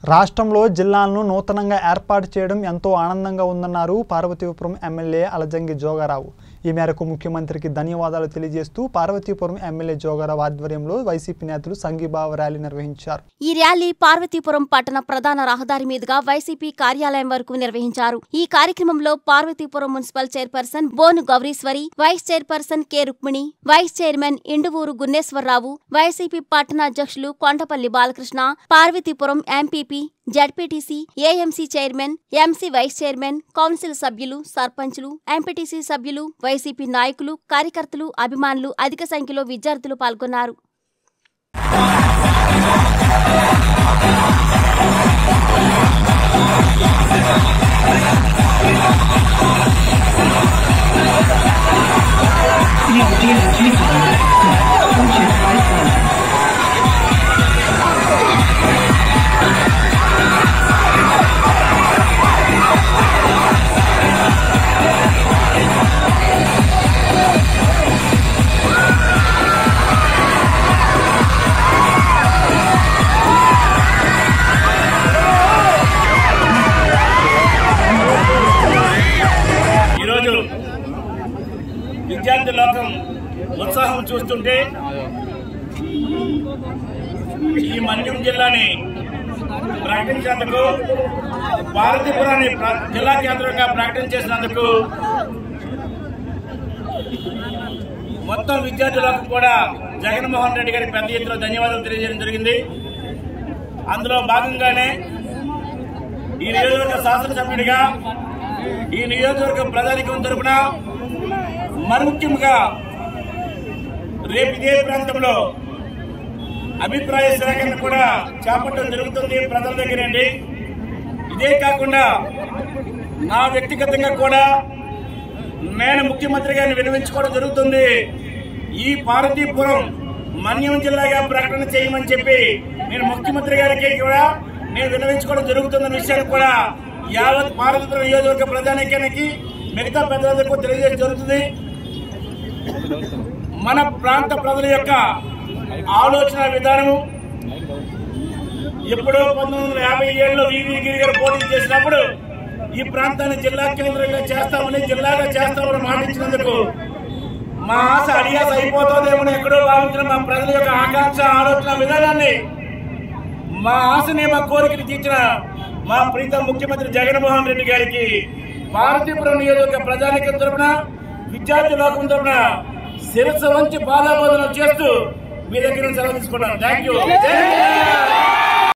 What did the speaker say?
రాష్ట్రంలో జిల్లాలను నూతనంగా ఏర్పాటు చేయడం ఎంతో ఆనందంగా ఉందన్నారు పార్వతీపురం ఎమ్మెల్యే అలజంగి జోగారావు ఈ మేరకు ముఖ్యమంత్రికి ధన్యవాదాలు తెలియజేస్తూ పార్వతీపురం ఎమ్మెల్యే జోగారావు ఆధ్వర్యంలో వైసీపీ నేతలు సంఘీభావ ర్యాలీ నిర్వహించారు ఈ ర్యాలీ పార్వతీపురం పట్టణ ప్రధాన రహదారి మీదుగా వైసీపీ కార్యాలయం వరకు నిర్వహించారు ఈ కార్యక్రమంలో Parvathipuram municipal chairperson Bonu Gowreeswari vice chairperson K Rukmini vice chairman Induvuru Gunneswararao YCP పట్టణ అధ్యక్షులు Kondapalli Balakrishna Parvathipuram MPP ZPTC AMC chairman MC vice chairman council సభ్యులు సర్పంచులు ఎంపీటీసీ సభ్యులు వైసీపీ నాయకులు కార్యకర్తలు అభిమానులు అధిక సంఖ్యలో విద్యార్థులు పాల్గొన్నారు ఈరోజు విద్యార్థి లోకం ఉత్సాహం చూస్తుంటే ఈ మన్యం జిల్లాని ప్రకటించేందుకు భారతీపురాన్ని ప్ర- జిల్లా కేంద్రంగా ప్రకటన చేసినందుకు మొత్తం విద్యార్థులకు కూడా జగన్మోహన్ రెడ్డి గారి పెద్ద ఎత్తున ధన్యవాదాలు తెలియజేయడం జరిగింది అందులో భాగంగానే ఈ నియోజకవర్గ శాసనసభ్యుడిగా ఈ నియోజకవర్గ ప్రజానికం తరపున మరి ముఖ్యంగా రేపు ఇదే ప్రాంతంలో అభిప్రాయ సేకరణ కూడా చేపట్టడం జరుగుతుంది ప్రజల దగ్గరండి ఇదే కాకుండా నా వ్యక్తిగతంగా కూడా నేను ముఖ్యమంత్రి గారిని వినిపించుకోవడం జరుగుతుంది ఈ పార్వతీపురం మన్యం జిల్లాగా ప్రకటన చేయమని చెప్పి నేను ముఖ్యమంత్రి గారికి కూడా నేను విన్నవించుకోవడం జరుగుతుందన్న విషయాన్ని కూడా యావత్ పార్వతీపురం నియోజకవర్గ ప్రజానికానికి మిగతా పెద్దలందరికీ తెలియజేయడం జరుగుతుంది మన ప్రాంత ప్రజల యొక్క ఆలోచన విధానము ఎప్పుడో పంతొమ్మిది వందల యాభై ఏడులో వివి గిరి గారు పోటీ చేసినప్పుడు ఈ ప్రాంతాన్ని జిల్లా కేంద్రంగా చేస్తామని జిల్లాగా చేస్తామని మాటించినందుకు మా ఆశ అడియాస అయిపోతుందేమో ఎక్కడో భావించిన మా ప్రజల యొక్క ఆకాంక్ష ఆలోచన విధానాన్ని మా ఆశని మా కోరికని తీర్చిన మా ప్రీతం ముఖ్యమంత్రి జగన్మోహన్ రెడ్డి గారికి భారతీపురం నియోజకవర్గ ప్రజానికం తరపున విద్యార్థి లోకం తరపున శిరస్సు వంచి పాదాబోధన చేస్తూ మీ దగ్గర నుంచి సెలవు తీసుకున్నాను థ్యాంక్ యూ